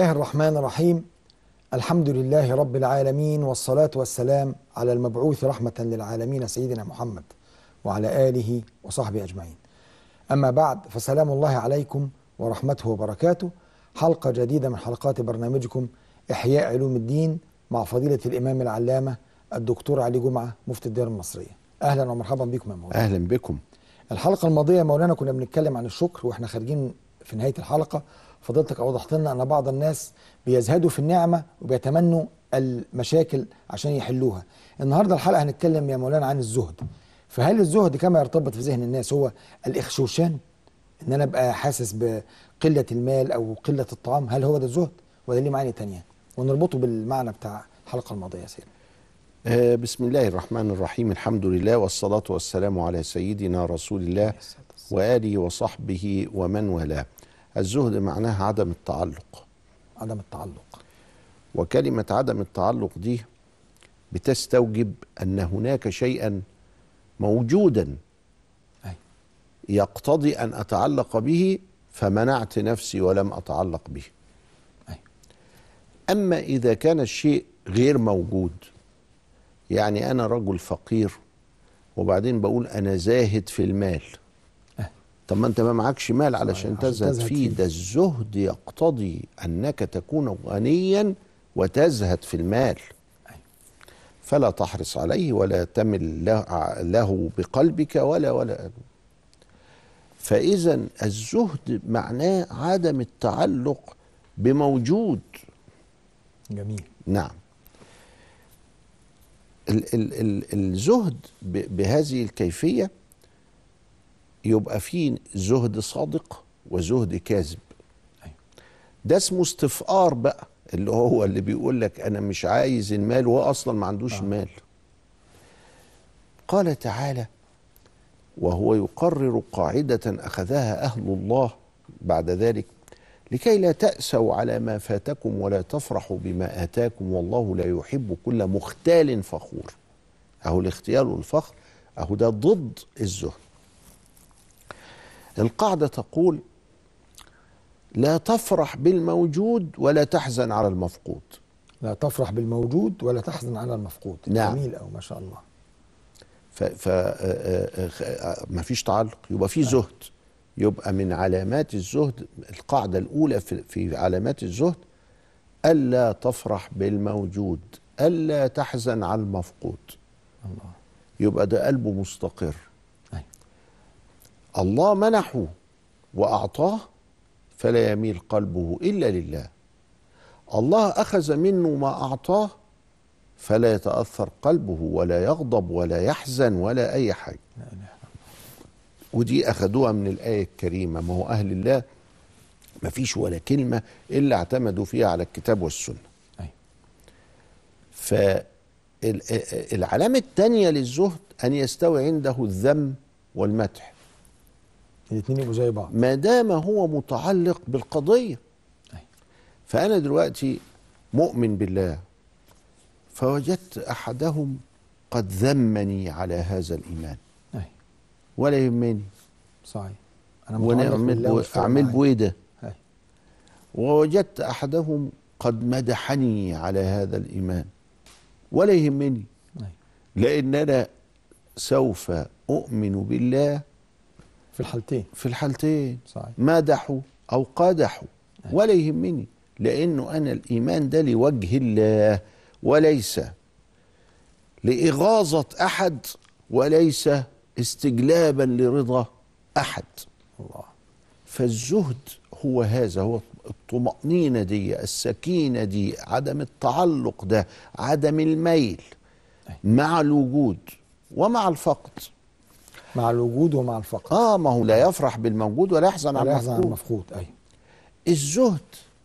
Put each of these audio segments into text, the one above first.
الله الرحمن الرحيم الحمد لله رب العالمين والصلاة والسلام على المبعوث رحمة للعالمين سيدنا محمد وعلى آله وصحبه أجمعين أما بعد فسلام الله عليكم ورحمته وبركاته حلقة جديدة من حلقات برنامجكم إحياء علوم الدين مع فضيلة الإمام العلامة الدكتور علي جمعة مفتي الديار المصرية أهلا ومرحبا بكم يا مولانا اهلا بكم الحلقة الماضية يا مولانا كنا بنتكلم عن الشكر واحنا خارجين في نهاية الحلقة فضلتك أوضحت لنا أن بعض الناس بيزهدوا في النعمة وبيتمنوا المشاكل عشان يحلوها النهاردة الحلقة هنتكلم يا مولانا عن الزهد فهل الزهد كما يرتبط في ذهن الناس هو الإخشوشان ان انا ابقى حاسس بقله المال او قله الطعام هل هو ده الزهد ولا ليه معاني تانية ونربطه بالمعنى بتاع الحلقه الماضيه يا سيدي آه بسم الله الرحمن الرحيم الحمد لله والصلاة والسلام على سيدنا رسول الله وآله وصحبه ومن والاه الزهد معناها عدم التعلق عدم التعلق وكلمة عدم التعلق دي بتستوجب أن هناك شيئا موجودا أي. يقتضي أن أتعلق به فمنعت نفسي ولم أتعلق به أي. أما إذا كان الشيء غير موجود يعني أنا رجل فقير وبعدين بقول أنا زاهد في المال أه. طب ما أنت ما معكش مال علشان عشان تزهد تزهد فيه فيه. ده الزهد يقتضي أنك تكون غنيا وتزهد في المال أي. فلا تحرص عليه ولا تمل له- له بقلبك ولا ولا فإذا الزهد معناه عدم التعلق بموجود جميل نعم ال ال ال الزهد ب- بهذه الكيفية يبقى فيه زهد صادق وزهد كاذب أيوة. ده اسمه استفقار بقى اللي هو اللي بيقول لك انا مش عايز المال وهو اصلا ما عندوش آه. آه. مال قال تعالى وهو يقرر قاعدة أخذها أهل الله بعد ذلك لكي لا تأسوا على ما فاتكم ولا تفرحوا بما آتاكم والله لا يحب كل مختال فخور أهو الاختيال والفخر أهو ده ضد الزهد القاعدة تقول لا تفرح بالموجود ولا تحزن على المفقود لا تفرح بالموجود ولا تحزن على المفقود نعم. جميل أو ما شاء الله ف ف ما فيش تعلق يبقى في زهد يبقى من علامات الزهد القاعدة الأولى في, في علامات الزهد ألا تفرح بالموجود ألا تحزن على المفقود الله يبقى ده قلبه مستقر أي. الله منحه وأعطاه فلا يميل قلبه إلا لله الله أخذ منه ما أعطاه فلا يتأثر قلبه ولا يغضب ولا يحزن ولا أي حاجة لا إله إلا ودي أخذوها من الآية الكريمة ما هو أهل الله ما فيش ولا كلمة إلا اعتمدوا فيها على الكتاب والسنة أي. فالعلامة الثانية للزهد أن يستوي عنده الذم والمدح الاثنين يبقوا زي بعض ما دام هو متعلق بالقضية أي. فأنا دلوقتي مؤمن بالله فوجدت أحدهم قد ذمني على هذا الإيمان أي. ولا يهمني صحيح أنا متعلق ونعمل بالله بو- ومش فارق أعمل معايا. بويه ده أي. ووجدت أحدهم قد مدحني على هذا الإيمان ولا يهمني أي. لأن أنا سوف أؤمن بالله في الحالتين في الحالتين صحيح مدحوا أو قدحوا ولا يهمني لأنه أنا الإيمان ده لوجه الله وليس لإغاظة أحد وليس استجلابا لرضا أحد الله فالزهد هو هذا هو الطمأنينة دي السكينة دي عدم التعلق ده عدم الميل مع الوجود ومع الفقد مع الوجود ومع الفقر اه ما هو لا يفرح بالموجود ولا يحزن على ولا يحزن على المفقود المفقود أي الزهد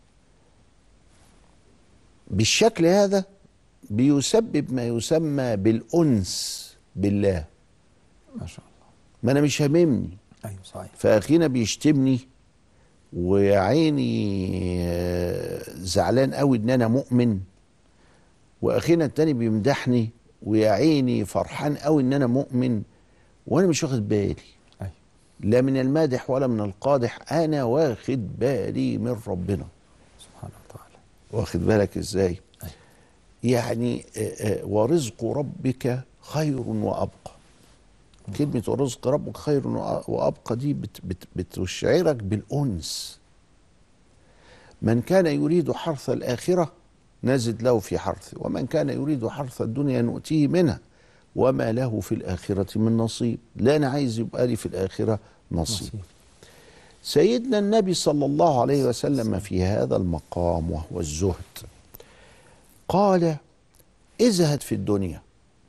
بالشكل هذا بيسبب ما يسمى بالأنس بالله ما شاء الله ما أنا مش هاممني أيوه صحيح فأخينا بيشتمني ويا عيني آه، زعلان قوي ان انا مؤمن واخينا التاني بيمدحني ويا عيني فرحان قوي ان انا مؤمن وانا مش واخد بالي أيوه لا من المادح ولا من القادح انا واخد بالي من ربنا سبحانه وتعالى واخد بالك ازاي يعني آه، آه، ورزق ربك خير وابقى كلمة ورزق ربك خير وأ- وأبقى دي بت بت بتشعرك بالأنس من كان يريد حرث الآخرة نزد له في حرثه ومن كان يريد حرث الدنيا نؤتيه منها وما له في الآخرة من نصيب لا أنا عايز يبقى لي في الآخرة نصيب نصيب. سيدنا النبي صلى الله عليه وسلم في هذا المقام وهو الزهد قال ازهد في الدنيا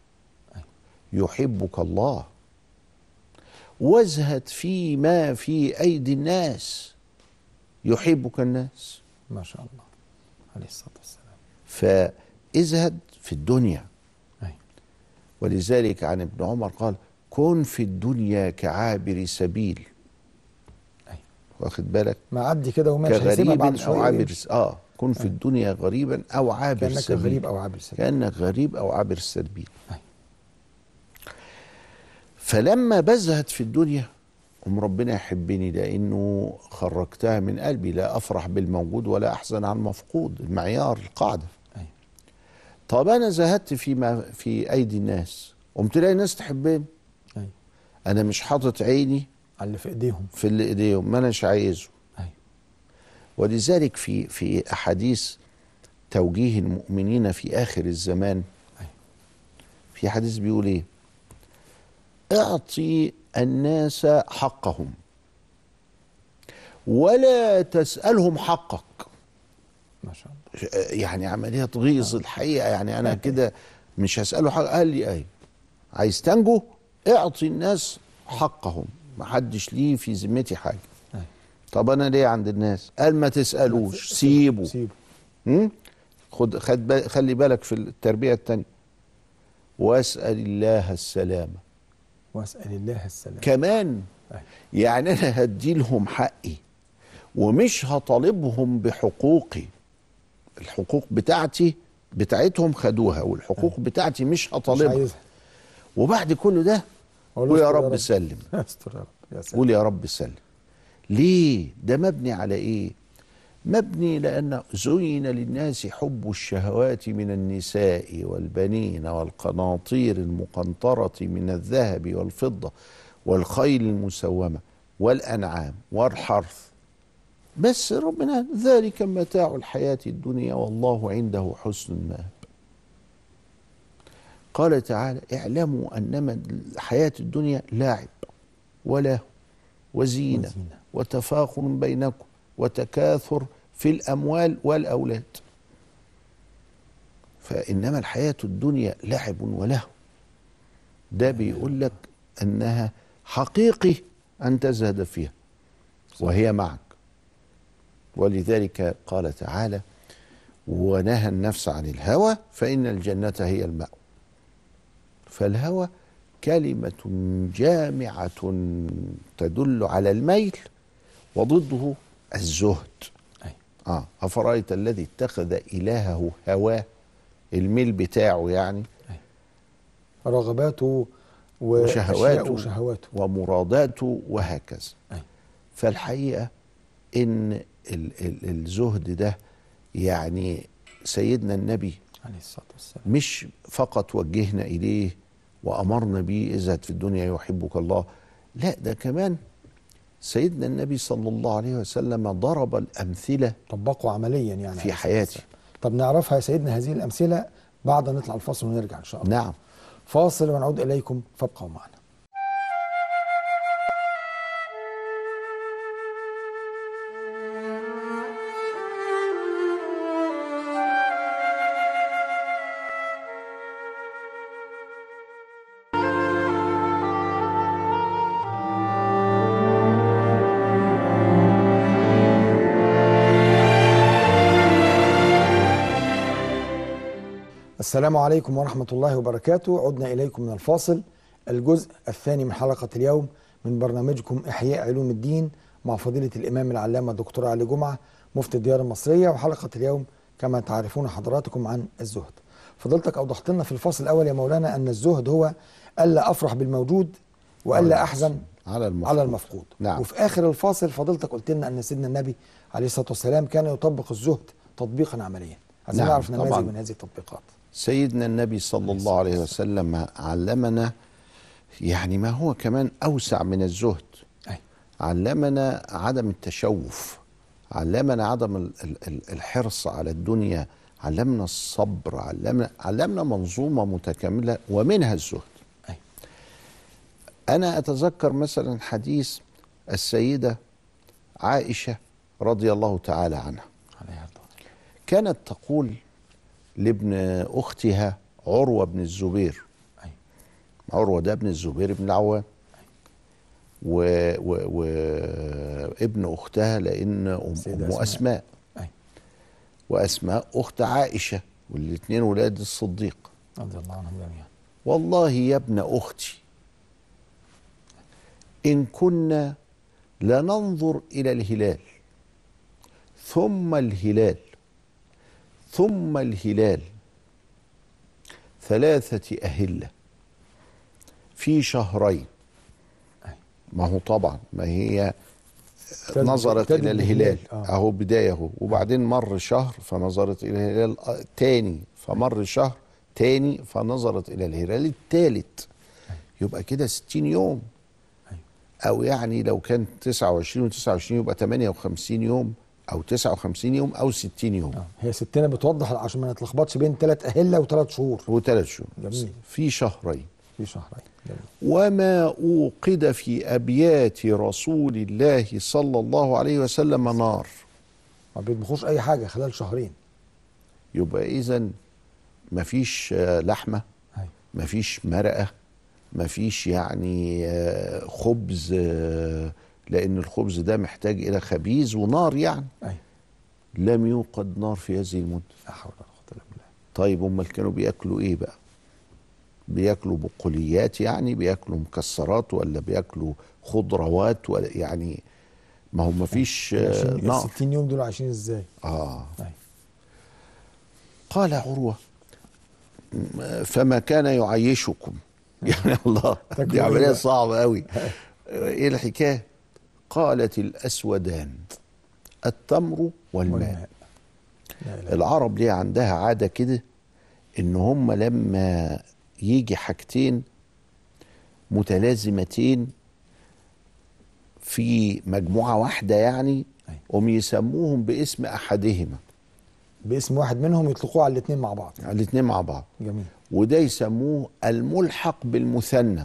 يحبك الله وازهد فيما في ايدي الناس يحبك الناس ما شاء الله عليه الصلاه والسلام فازهد في الدنيا أي. ولذلك عن ابن عمر قال كن في الدنيا كعابر سبيل أي. واخد بالك معدي كده وماشي هيسيبها كغريب بعد او شويه عابر ويمشي. س- اه كن في الدنيا غريبا او عابر كانك سبيل غريب او عابر سبيل كانك غريب او عابر السبيل أي. فلما بزهت في الدنيا ام ربنا يحبني لانه خرجتها من قلبي لا افرح بالموجود ولا احزن عن المفقود المعيار القاعده أي. طب انا زهدت فيما في ايدي الناس قمت تلاقي ناس تحبني أي. انا مش حاطط عيني على اللي في ايديهم في اللي ايديهم ما اناش عايزه أي. ولذلك في في احاديث توجيه المؤمنين في اخر الزمان أي. في حديث بيقول ايه اعطي الناس حقهم ولا تسالهم حقك ما شاء الله يعني عمليه تغيظ الحقيقه يعني انا كده مش هساله حق قال لي ايه عايز تنجو اعطي الناس حقهم ما حدش ليه في ذمتي حاجه أي. طب انا ليه عند الناس قال ما تسالوش سيبه سيبه مم؟ خد خد بال- خلي بالك في التربيه الثانيه واسال الله السلامه واسال الله السلام كمان أي. يعني انا هدي لهم حقي ومش هطالبهم بحقوقي الحقوق بتاعتي بتاعتهم خدوها والحقوق بتاعتي مش مش هطالبها عايزها وبعد كل ده أقول له ويا استر رب سلم استر يا رب يا سلام قول يا رب سلم ليه ده مبني على ايه مبني لان زين للناس حب الشهوات من النساء والبنين والقناطير المقنطره من الذهب والفضه والخيل المسومه والانعام والحرث بس ربنا ذلك متاع الحياه الدنيا والله عنده حسن المآب قال تعالى اعلموا انما الحياه الدنيا لاعب وله وزينه وزينة. وتفاخر بينكم وتكاثر في الاموال والاولاد فانما الحياه الدنيا لعب وله ده بيقول لك انها حقيقي ان تزهد فيها وهي معك ولذلك قال تعالى ونهى النفس عن الهوى فان الجنه هي المأوى فالهوى كلمة جامعة تدل على الميل وضده الزهد أي. آه أفرأيت الذي اتخذ إلهه هواه الميل بتاعه يعني رغباته وشهواته. وشهواته وشهواته ومراداته وهكذا أي. فالحقيقة إن ال ال الزهد ده يعني سيدنا النبي عليه الصلاه والسلام مش فقط وجهنا إليه وأمرنا به ازهد في الدنيا يحبك الله لا ده كمان سيدنا النبي صلى الله عليه وسلم ضرب الأمثلة طبقوا عمليا يعني عليه في الصلاة حياتي والسلام. طب نعرفها يا سيدنا هذه الامثله بعد أن نطلع الفاصل ونرجع ان شاء الله نعم فاصل ونعود اليكم فابقوا معنا السلام عليكم ورحمة الله وبركاته عدنا إليكم من الفاصل الجزء الثاني من حلقة اليوم من برنامجكم إحياء علوم الدين مع فضيلة الإمام العلامة الدكتور علي جمعة مفتي الديار المصرية وحلقة اليوم كما تعرفون حضراتكم عن الزهد فضلتك أوضحت لنا في الفصل الأول يا مولانا أن الزهد هو ألا أفرح بالموجود وألا أحزن على المفروض. على المفقود نعم. وفي آخر الفاصل فضلتك قلت لنا أن سيدنا النبي عليه الصلاة والسلام كان يطبق الزهد تطبيقا عمليا عايزين نعم، نعرف نماذج طبعاً. من هذه التطبيقات سيدنا النبي صلى الله عليه وسلم علمنا يعني ما هو كمان اوسع من الزهد أي. علمنا عدم التشوف علمنا عدم ال- ال- ال- الحرص على الدنيا علمنا الصبر علمنا علمنا منظومه متكامله ومنها الزهد أي. انا اتذكر مثلا حديث السيده عائشه رضي الله تعالى عنها عليها الضوء. كانت تقول لابن اختها عروه بن الزبير أي. عروه ده ابن الزبير بن العوام و... و... و... ابن اختها لان ام, السيدة أم أسماء. اسماء أي. واسماء اخت عائشه والاثنين ولاد الصديق رضي الله عنهم جميعا والله يا ابن اختي ان كنا لننظر الى الهلال ثم الهلال ثم الهلال ثلاثه اهله في شهرين أي. ما هو طبعا ما هي ابتدت- نظرت ابتدت الى الهلال آه. اهو بدايه اهو وبعدين مر شهر فنظرت الى الهلال آه، تاني فمر شهر تاني فنظرت الى الهلال الثالث يبقى كده 60 يوم أيوة. او يعني لو كان 29 و29 يبقى 58 يوم او 59 يوم او 60 يوم آه. هي ستنا بتوضح عشان ما نتلخبطش بين ثلاث أهلة وثلاث شهور وثلاث شهور جميل. في شهرين في شهرين جميل وما اوقد في ابيات رسول الله صلى الله عليه وسلم نار ما بيطبخوش أي حاجة خلال شهرين يبقى اذا مفيش آه، لحمه أي. مفيش مرقه مفيش يعني آه، خبز آه، لان الخبز ده محتاج الى خبيز ونار يعني أي. لم يوقد نار في هذه المده لا حول ولا قوة إلا بالله طيب امال كانوا بياكلوا ايه بقى بياكلوا بقوليات يعني بياكلوا مكسرات ولا بياكلوا خضروات ولا يعني ما هو مفيش آه، عايشين- ال نار 60 يوم دول عايشين ازاي؟ اه أي. قال عروة م- فما كان يعيشكم يعني الله دي تاكلوا إيه عملية بقى؟ صعبة قوي ايه الحكاية قالت الأسودان التمر والماء والماء لا إله إلا العرب ليه عندها عادة كده ان هم لما يجي حاجتين متلازمتين في مجموعة واحدة يعني أي. هم يسموهم باسم أحدهما باسم واحد منهم يطلقوه على الاثنين مع بعض الاثنين مع بعض جميل وده يسموه الملحق بالمثنى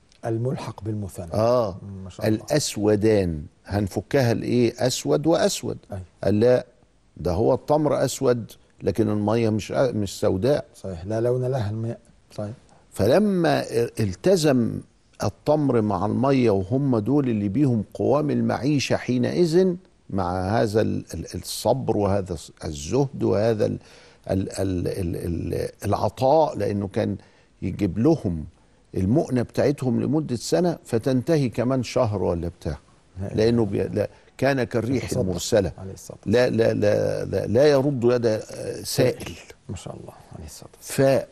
الملحق بالمثنى اه ما شاء الله الاسودان هنفكها لايه اسود واسود أي. قال لا ده هو التمر اسود لكن الميه مش مش سوداء صحيح لا لون لها الماء صحيح فلما التزم التمر مع الميه وهم دول اللي بيهم قوام المعيشه حينئذ مع هذا ال- ال- الصبر وهذا الزهد وهذا ال ال ال ال ال العطاء لانه كان يجيب لهم المؤنه بتاعتهم لمده سنه فتنتهي كمان شهر ولا بتاع لا إله لانه بي لا كان كالريح يتصدق المرسله عليه الصلاة لا لا لا لا, لا يرد يد آه، سائل ما شاء الله عليه الصلاة ف آه،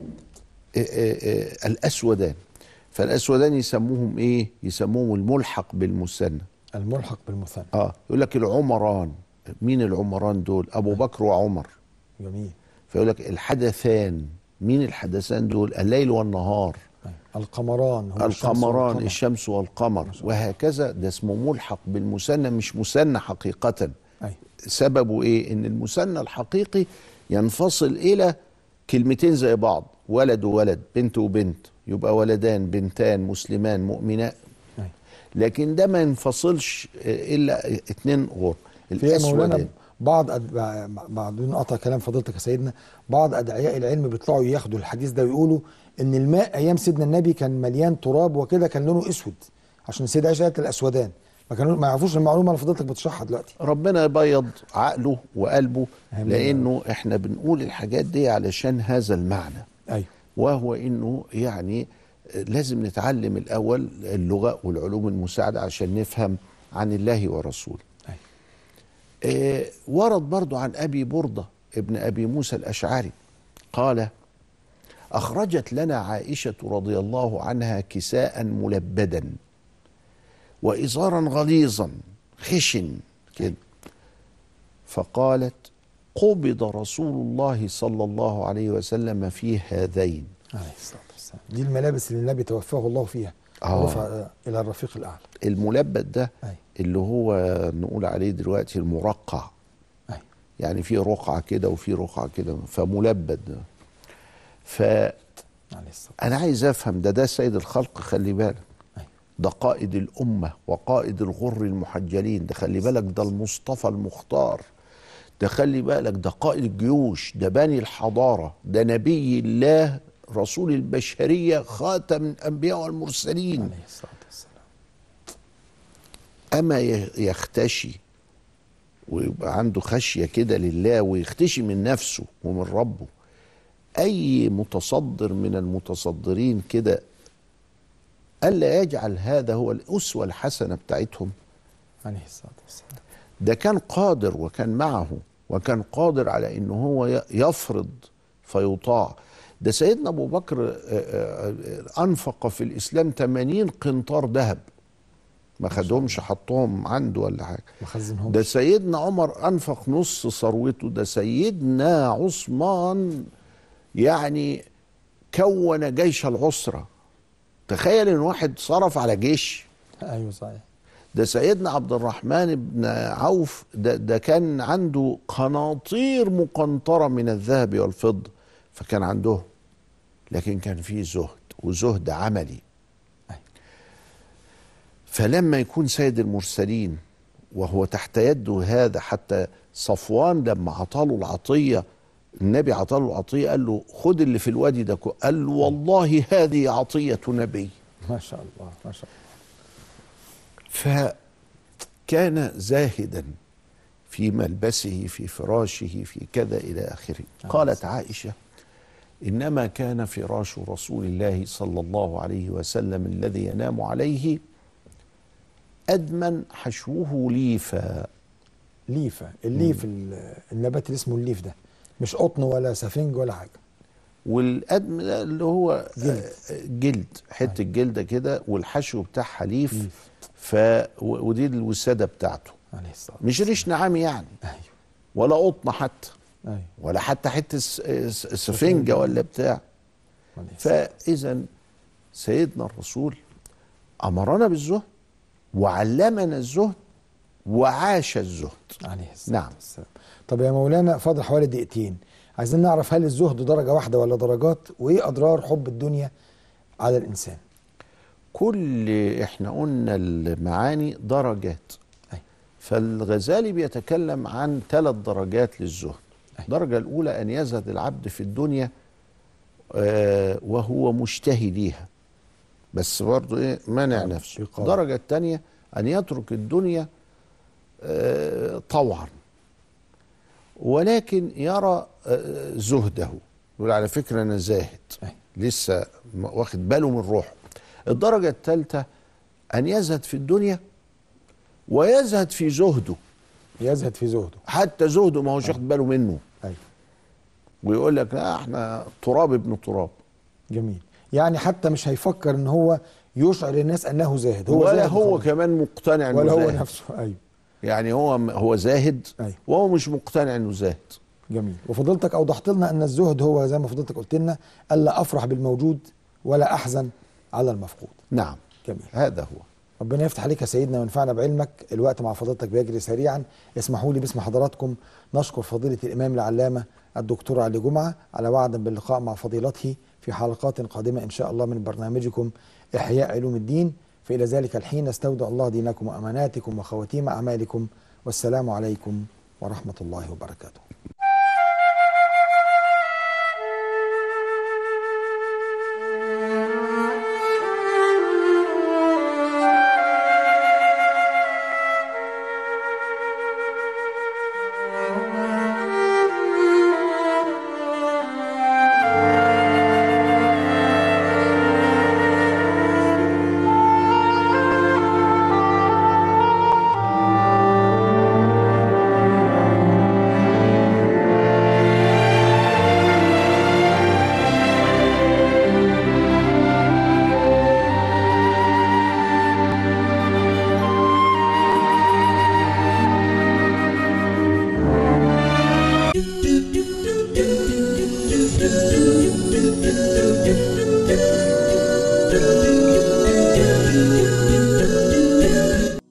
آه، آه، الاسودان فالاسودان يسموهم ايه يسموهم الملحق بالمثنى الملحق بالمثنى اه يقول لك العمران مين العمران دول ابو بكر وعمر جميل فيقول لك الحدثان مين الحدثان دول الليل والنهار أي. القمران هو الشمس القمران والقمر. الشمس والقمر وهكذا ده اسمه ملحق بالمثنى مش مثنى حقيقة أي. سببه ايه ان المثنى الحقيقي ينفصل الى كلمتين زي بعض ولد وولد بنت وبنت يبقى ولدان بنتان مسلمان مؤمنات أي. لكن ده ما ينفصلش آه، الا اتنين غر في يا مولانا الاسودان بعض أد... بعد دون قطع كلام فضيلتك يا سيدنا بعض ادعياء العلم بيطلعوا ياخدوا الحديث ده ويقولوا ان الماء ايام سيدنا النبي كان مليان تراب وكده كان لونه اسود عشان السيده عائشه قالت الاسودان ما كانوا ما يعرفوش المعلومه اللي فضيلتك بتشرحها دلوقتي ربنا يبيض عقله وقلبه آمين. لانه احنا بنقول الحاجات دي علشان هذا المعنى ايوه وهو انه يعني لازم نتعلم الاول اللغه والعلوم المساعده عشان نفهم عن الله ورسوله. أيوة. آه ورد برضو عن ابي برده ابن ابي موسى الاشعري قال اخرجت لنا عائشه رضي الله عنها كساء ملبدا وازارا غليظا خشن كده فقالت قبض رسول الله صلى الله عليه وسلم في هذين عليه الصلاه والسلام دي الملابس اللي النبي توفاه الله فيها آه. ورفع الى الرفيق الاعلى الملبد ده أي. اللي هو نقول عليه دلوقتي المرقع أي. يعني في رقعة كده وفي رقعة كده فملبد ده. فأنا عليه الصلاه عايز أفهم ده ده سيد الخلق خلي بالك أي. ده قائد الأمة وقائد الغر المحجلين ده خلي بالك ده المصطفى المختار ده خلي بالك ده قائد الجيوش ده باني الحضارة ده نبي الله رسول البشرية خاتم الأنبياء والمرسلين عليه الصلاه والسلام اما ي- يختشي ويبقى عنده خشيه كده لله ويختشي من نفسه ومن ربه اي متصدر من المتصدرين كده الا يجعل هذا هو الاسوه الحسنه بتاعتهم عليه الصلاه والسلام ده كان قادر وكان معه وكان قادر على ان هو ي- يفرض فيطاع ده سيدنا ابو بكر آه، آه، آه، انفق في الاسلام 80 قنطار ذهب ما خدهمش حطهم عنده ولا حاجه ما خزنهمش ده سيدنا عمر انفق نص ثروته ده سيدنا عثمان يعني كون جيش العسره تخيل ان واحد صرف على جيش ايوه صحيح ده سيدنا عبد الرحمن بن عوف ده, ده كان عنده قناطير مقنطرة من الذهب والفضة فكان عندهم لكن كان فيه زهد وزهد عملي أي. فلما يكون سيد المرسلين وهو تحت يده هذا حتى صفوان لما عطاله العطية النبي عطاله العطية قال له خد اللي في الوادي ده كله. قال له والله هذه عطية نبي ما شاء الله ما شاء الله فكان زاهدا في ملبسه في فراشه في كذا الى اخره قالت عائشه انما كان فراش رسول الله صلى الله عليه وسلم الذي ينام عليه ادمن حشوه ليفا ليفه الليف ال- النبات اللي اسمه الليف ده مش قطن ولا سفنج ولا حاجه والادم ده اللي هو جلد. آه، جلد حته جلده كده والحشو بتاعها ليف ليف. ف و- ودي الوساده بتاعته عليه الصلاه مش ريش نعام يعني ايوه ولا قطن حتى ايوه ولا حتى حته س- س- سفنجه ولا بتاع عليه الصلاة فاذا سيدنا الرسول امرنا بالزهد وعلمنا الزهد وعاش الزهد عليه الصلاه نعم. والسلام طب يا مولانا فاضل حوالي دقيقتين عايزين نعرف هل الزهد درجه واحده ولا درجات وايه اضرار حب الدنيا على الانسان كل احنا قلنا المعاني درجات أي. فالغزالي بيتكلم عن ثلاث درجات للزهد أي. الدرجة الأولى أن يزهد العبد في الدنيا آه، وهو مشتهي ليها بس برضه إيه مانع آه، نفسه يقال. الدرجة الثانية أن يترك الدنيا آه، طوعا ولكن يرى آه، زهده يقول على فكرة أنا زاهد أي. لسه م- واخد باله من روحه الدرجة الثالثة أن يزهد في الدنيا ويزهد في زهده يزهد في زهده حتى زهده ما هوش واخد باله منه ايوه ويقول لك لا احنا تراب ابن تراب جميل يعني حتى مش هيفكر ان هو يشعر الناس انه زاهد هو ولا زاهد هو وخلاص. كمان مقتنع انه ولا هو زاهد نفسه ايوه يعني هو هو زاهد أيوة. وهو مش مقتنع انه زاهد جميل وفضلتك اوضحت لنا ان الزهد هو زي ما فضلتك قلت لنا الا افرح بالموجود ولا احزن على المفقود نعم جميل هذا هو ربنا يفتح عليك يا سيدنا وينفعنا بعلمك الوقت مع فضيلتك بيجري سريعا اسمحوا لي باسم حضراتكم نشكر فضيلة الإمام العلامة الدكتور علي جمعة على وعد باللقاء مع فضيلته في حلقات قادمة إن شاء الله من برنامجكم إحياء علوم الدين فإلى ذلك الحين استودع الله دينكم وأماناتكم وخواتيم أعمالكم والسلام عليكم ورحمة الله وبركاته